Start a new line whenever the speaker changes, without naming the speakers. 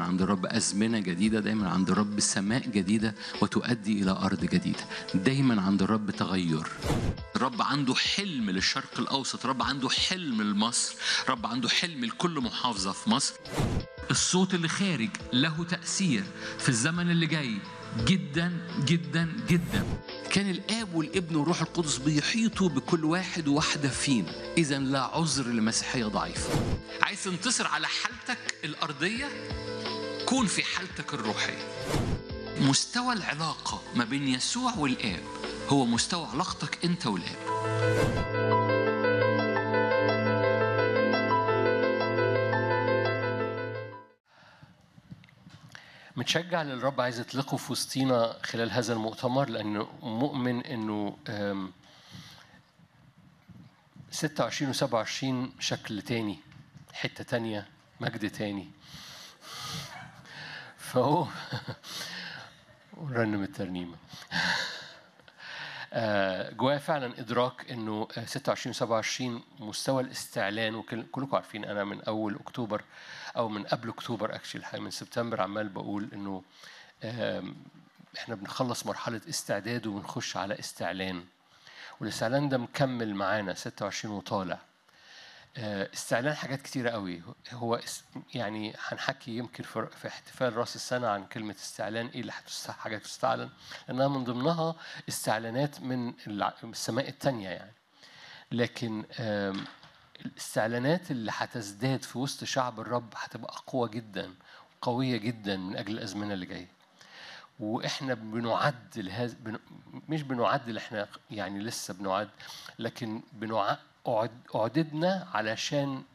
دايما عند الرب أزمنة جديدة دايما عند الرب سماء جديدة وتؤدي إلى أرض جديدة دايما عند الرب تغير الرب عنده حلم للشرق الأوسط الرب عنده حلم لمصر الرب عنده حلم لكل محافظة في مصر الصوت اللي خارج له تأثير في الزمن اللي جاي جدا جدا جدا كان الاب والابن والروح القدس بيحيطوا بكل واحد وواحده فينا اذا لا عذر لمسيحيه ضعيفه عايز تنتصر على حالتك الارضيه كون في حالتك الروحيه مستوى العلاقه ما بين يسوع والاب هو مستوى علاقتك انت والاب
متشجع ان الرب عايز يطلقه في وسطينا خلال هذا المؤتمر لانه مؤمن انه آم، 26 و 27 شكل تاني حته تانيه مجد تاني فهو ونرنم الترنيمه آه، جوايا فعلا ادراك انه آه، 26 27 مستوى الاستعلان وكلكم عارفين انا من اول اكتوبر او من قبل اكتوبر اكشلي الحقيقه من سبتمبر عمال بقول انه آم، احنا بنخلص مرحله استعداد وبنخش على استعلان والاستعلان ده مكمل معانا 26 وطالع آه، استعلان حاجات كتيرة قوي هو اس- يعني هنحكي يمكن في في احتفال راس السنة عن كلمة استعلان ايه اللي هتست- حاجات تستعلن لأنها من ضمنها استعلانات من الع- السماء التانية يعني لكن آم، الاستعلانات اللي هتزداد في وسط شعب الرب هتبقى أقوى جدا قوية جدا من أجل الأزمنة اللي جاية واحنا بنعد لهذا بن... مش بنعد احنا يعني لسه بنعد لكن بنع... أعد... اعددنا علشان